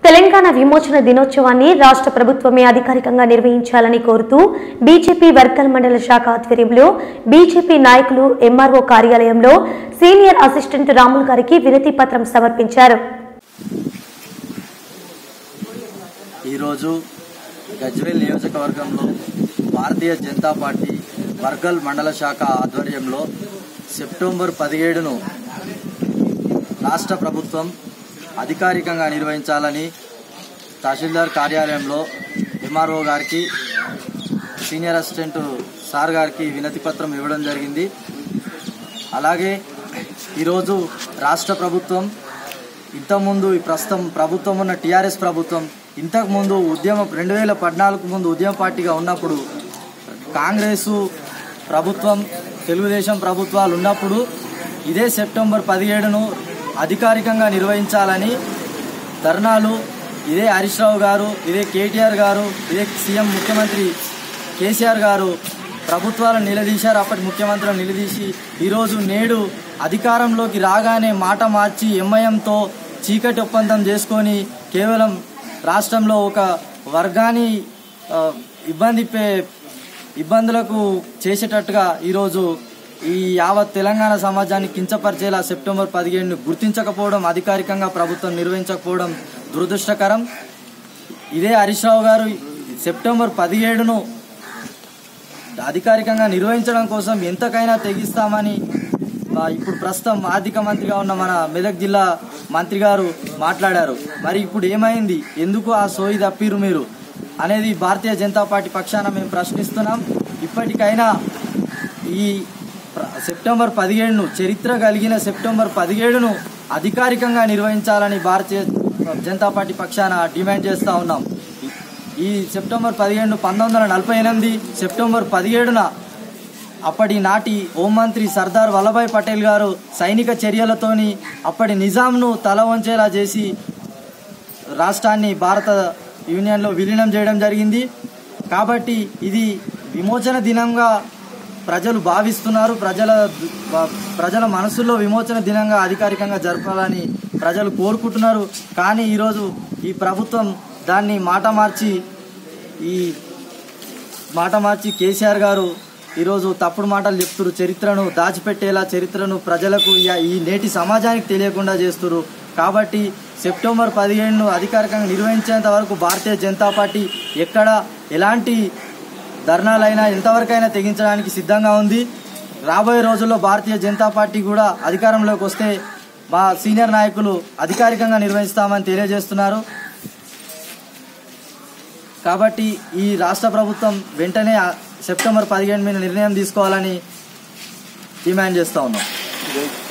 తెలంగాణ విమోచన దినోత్సవాన్ని రాష్ట్ర ప్రభుత్వమే అధికారికంగా నిర్వహించాలని కోరుతూ బీజేపీ వర్కల్ మండల శాఖ ఆధ్వర్యంలో బీజేపీ నాయకులు ఎంఆర్ఓ కార్యాలయంలో సీనియర్ అసిస్టెంట్ రాములు గారికి వినతి పత్రం సమర్పించారు ఈరోజు గజ్వేల్ నియోజకవర్గంలో భారతీయ జనతా పార్టీ వర్గల్ మండల శాఖ ఆధ్వర్యంలో సెప్టెంబర్ పదిహేడును రాష్ట్ర ప్రభుత్వం అధికారికంగా నిర్వహించాలని తహసీల్దార్ కార్యాలయంలో ఎంఆర్ఓ గారికి సీనియర్ అసిస్టెంట్ సార్ గారికి వినతి పత్రం ఇవ్వడం జరిగింది అలాగే ఈరోజు రాష్ట్ర ప్రభుత్వం ఇంతకుముందు ఈ ప్రస్తుతం ప్రభుత్వం ఉన్న టీఆర్ఎస్ ప్రభుత్వం ఇంతకుముందు ఉద్యమం రెండు వేల పద్నాలుగు ముందు ఉద్యమ పార్టీగా ఉన్నప్పుడు కాంగ్రెసు ప్రభుత్వం తెలుగుదేశం ప్రభుత్వాలు ఉన్నప్పుడు ఇదే సెప్టెంబర్ పదిహేడును అధికారికంగా నిర్వహించాలని ధర్నాలు ఇదే హరీష్ రావు గారు ఇదే కేటీఆర్ గారు ఇదే సీఎం ముఖ్యమంత్రి కేసీఆర్ గారు ప్రభుత్వాలను నిలదీశారు అప్పటి ముఖ్యమంత్రులను నిలదీసి ఈరోజు నేడు అధికారంలోకి రాగానే మాట మార్చి ఎంఐఎంతో చీకటి ఒప్పందం చేసుకొని కేవలం రాష్ట్రంలో ఒక వర్గాన్ని ఆ, ఇబ్బంది పే- ఇబ్బందులకు చేసేటట్టుగా ఈరోజు ఈ యావత్ తెలంగాణ సమాజాన్ని కించపరిచేలా సెప్టెంబర్ పదిహేడును గుర్తించకపోవడం అధికారికంగా ప్రభుత్వం నిర్వహించకపోవడం దురదృష్టకరం ఇదే హరీష్ రావు గారు సెప్టెంబర్ పదిహేడును అధికారికంగా నిర్వహించడం కోసం ఎంతకైనా తెగిస్తామని ఆ, ఇప్పుడు ప్రస్తుతం ఆర్థిక మంత్రిగా ఉన్న మన మెదక్ జిల్లా మంత్రి గారు మాట్లాడారు మరి ఇప్పుడు ఏమైంది ఎందుకు ఆ సోయి తప్పిరు మీరు అనేది భారతీయ జనతా పార్టీ పక్షాన మేము ప్రశ్నిస్తున్నాం ఇప్పటికైనా ఈ ప్ర- సెప్టెంబర్ పదిహేడును చరిత్ర కలిగిన సెప్టెంబర్ పదిహేడును అధికారికంగా నిర్వహించాలని భారతీయ జనతా పార్టీ పక్షాన డిమాండ్ చేస్తూ ఉన్నాం ఈ సెప్టెంబర్ పదిహేడు పంతొమ్మిది వందల నలభై ఎనిమిది సెప్టెంబర్ పదిహేడున అప్పటి నాటి హోంమంత్రి సర్దార్ వల్లభాయ్ పటేల్ గారు సైనిక చర్యలతోని అప్పటి నిజాంను తల వంచేలా చేసి రాష్ట్రాన్ని భారత యూనియన్లో విలీనం చేయడం జరిగింది కాబట్టి ఇది విమోచన దినంగా ప్రజలు భావిస్తున్నారు ప్రజల ప్రజల మనసుల్లో విమోచన దినంగా అధికారికంగా జరపాలని ప్రజలు కోరుకుంటున్నారు కానీ ఈరోజు ఈ ప్రభుత్వం దాన్ని మాట మార్చి ఈ మాట మార్చి కేసీఆర్ గారు ఈరోజు తప్పుడు మాటలు చెప్తున్నారు చరిత్రను దాచిపెట్టేలా చరిత్రను ప్రజలకు ఈ- ఈ నేటి సమాజానికి తెలియకుండా చేస్తున్నారు కాబట్టి సెప్టెంబర్ పదిహేడును అధికారికంగా నిర్వహించేంత వరకు భారతీయ జనతా పార్టీ ఎక్కడ ఎలాంటి ధర్నాలైనా ఎంతవరకైనా తెగించడానికి సిద్ధంగా ఉంది రాబోయే రోజుల్లో భారతీయ జనతా పార్టీ కూడా అధికారంలోకి వస్తే మా సీనియర్ నాయకులు అధికారికంగా నిర్వహిస్తామని తెలియజేస్తున్నారు కాబట్టి ఈ రాష్ట్ర ప్రభుత్వం వెంటనే ఆ సెప్టెంబర్ పదిహేను మీద నిర్ణయం తీసుకోవాలని డిమాండ్ చేస్తా ఉన్నాం